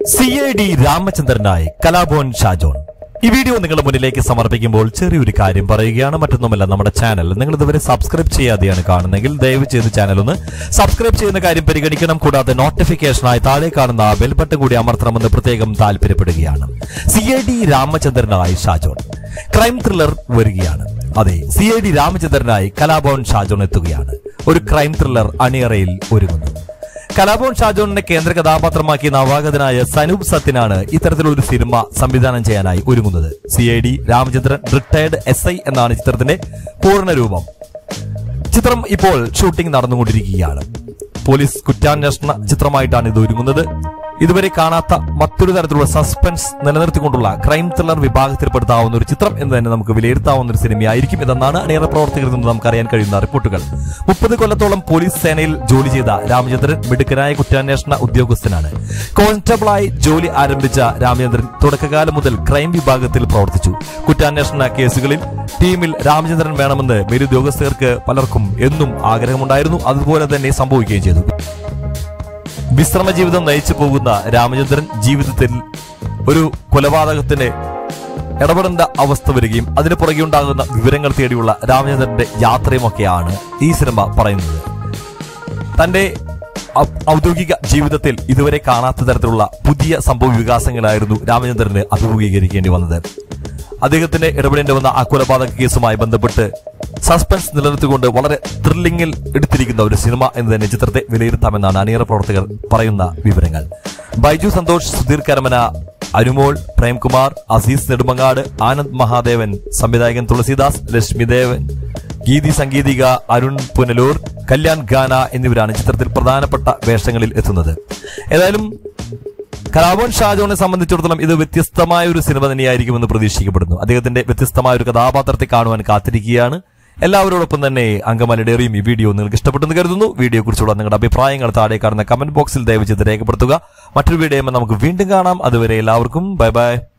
C I D രാമചന്ദ്രനായി കലാഭവൻ ഷാജോൺ ഈ video നിങ്ങളുടെ മുന്നിലേക്ക് സമർപ്പിക്കുമ്പോൾ ചെറിയൊരു കാര്യം പറയുകയാണ് മറ്റൊന്നുമല്ല നമ്മുടെ ചാനൽ നിങ്ങൾ ഇതുവരെ സബ്സ്ക്രൈബ് ചെയ്യാതെയാണ് കാണുന്നതെങ്കിൽ ദയവ് ചെയ്ത് ചാനൽ ഒന്ന് സബ്സ്ക്രൈബ് ചെയ്യുന്ന കാര്യം പരിഗണിക്കണം കൂടാതെ നോട്ടിഫിക്കേഷനായി താഴെ കാണുന്ന ബെൽ ബട്ടൺ കൂടി അമർത്തണമെന്ന് പ്രത്യേകം താല്പര്യപ്പെടുകയാണ് സി എ ഡി രാമചന്ദ്രനായി ഷാജോൺ ക്രൈം ത്രില്ലർ വരികയാണ് അതെ സി എ ഡി രാമചന്ദ്രനായി കലാഭവൻ ഷാജോൺ എത്തുകയാണ് ഒരു ക്രൈം ത്രില്ലർ അണിയറയിൽ ഒരുങ്ങുന്നു കലാഭവൻ ഷാജോണിനെ കേന്ദ്ര കഥാപാത്രമാക്കിയ നവാഗതനായ സനൂപ് സത്യനാണ് ഇത്തരത്തിലൊരു സിനിമ സംവിധാനം ചെയ്യാനായി ഒരുങ്ങുന്നത് C I D Ramachandran retired S I എന്നാണ് ചിത്രത്തിന്റെ പൂർണ്ണ രൂപം ചിത്രം ഇപ്പോൾ ഷൂട്ടിംഗ് നടന്നുകൊണ്ടിരിക്കുകയാണ് പോലീസ് കുറ്റാന്വേഷണ ചിത്രമായിട്ടാണ് ഇത് ഒരുങ്ങുന്നത് ഇതുവരെ കാണാത്ത മറ്റൊരു തരത്തിലുള്ള സസ്പെൻസ് നിലനിർത്തിക്കൊണ്ടുള്ള ക്രൈം ത്രില്ലർ വിഭാഗത്തിൽപ്പെടുത്താവുന്ന ഒരു ചിത്രം എന്ന് തന്നെ നമുക്ക് വിലയിരുത്താവുന്ന ഒരു സിനിമയായിരിക്കും ഇതെന്നാണ് അണിയറ പ്രവർത്തകരിൽ നിന്ന് നമുക്ക് അറിയാൻ കഴിയുന്ന റിപ്പോർട്ടുകൾ മുപ്പത് കൊല്ലത്തോളം പോലീസ് സേനയിൽ ജോലി ചെയ്ത രാമചന്ദ്രൻ മിടുക്കനായ കുറ്റാന്വേഷണ ഉദ്യോഗസ്ഥനാണ് കോൺസ്റ്റബിളായി ജോലി ആരംഭിച്ച രാമചന്ദ്രൻ തുടക്കകാലം മുതൽ ക്രൈം വിഭാഗത്തിൽ പ്രവർത്തിച്ചു കുറ്റാന്വേഷണ കേസുകളിൽ ടീമിൽ രാമചന്ദ്രൻ വേണമെന്ന് മേലുദ്യോഗസ്ഥർക്ക് പലർക്കും എന്നും ആഗ്രഹമുണ്ടായിരുന്നു അതുപോലെ തന്നെ സംഭവിക്കുകയും ചെയ്തു വിശ്രമ ജീവിതം നയിച്ചു പോകുന്ന രാമചന്ദ്രൻ ജീവിതത്തിൽ ഒരു കൊലപാതകത്തിന് ഇടപെടേണ്ട അവസ്ഥ വരികയും അതിന് പുറകെ ഉണ്ടാകുന്ന വിവരങ്ങൾ തേടിയുള്ള രാമചന്ദ്രന്റെ യാത്രയുമൊക്കെയാണ് ഈ സിനിമ പറയുന്നത് തന്റെ ഔ- ഔദ്യോഗിക ജീവിതത്തിൽ ഇതുവരെ കാണാത്ത തരത്തിലുള്ള പുതിയ സംഭവ വികാസങ്ങളായിരുന്നു രാമചന്ദ്രന് അഭിമുഖീകരിക്കേണ്ടി വന്നത് അദ്ദേഹത്തിന് ഇടപെടേണ്ടി വന്ന ആ കൊലപാതക കേസുമായി ബന്ധപ്പെട്ട് സസ്പെൻസ് നിലനിർത്തിക്കൊണ്ട് വളരെ ത്രില്ലിംഗിൽ എടുത്തിരിക്കുന്ന ഒരു സിനിമ എന്ന് തന്നെ ചിത്രത്തെ വിലയിരുത്താമെന്നാണ് അണിയറ പ്രവർത്തകർ പറയുന്ന വിവരങ്ങൾ ബൈജു സന്തോഷ് സുധീർ കരമന അനുമോൾ പ്രേംകുമാർ അസീസ് നെടുമങ്ങാട് ആനന്ദ് മഹാദേവൻ സംവിധായകൻ തുളസിദാസ് ലക്ഷ്മിദേവൻ ഗീതി സംഗീതിക അരുൺ പുനലൂർ കല്യാൺ ഗാന എന്നിവരാണ് ചിത്രത്തിൽ പ്രധാനപ്പെട്ട വേഷങ്ങളിൽ എത്തുന്നത് ഏതായാലും കലാഭവൻ ഷാജോനെ സംബന്ധിച്ചിടത്തോളം ഇത് വ്യത്യസ്തമായ ഒരു സിനിമ തന്നെയായിരിക്കുമെന്ന് പ്രതീക്ഷിക്കപ്പെടുന്നു അദ്ദേഹത്തിന്റെ വ്യത്യസ്തമായ ഒരു കഥാപാത്രത്തെ കാണുവാൻ കാത്തിരിക്കുകയാണ് എല്ലാവരോടൊപ്പം തന്നെ അങ്കമാലിയുടെയും ഈ വീഡിയോ നിങ്ങൾക്ക് ഇഷ്ടപ്പെട്ടെന്ന് കരുതുന്നു വീഡിയോ കുറിച്ചുള്ള നിങ്ങളുടെ അഭിപ്രായങ്ങൾ താഴെ കാണുന്ന കമന്റ് ബോക്സിൽ ദയവ് ചെയ്ത് രേഖപ്പെടുത്തുക മറ്റൊരു വീഡിയോ നമുക്ക് വീണ്ടും കാണാം അതുവരെ എല്ലാവർക്കും ബൈ ബൈ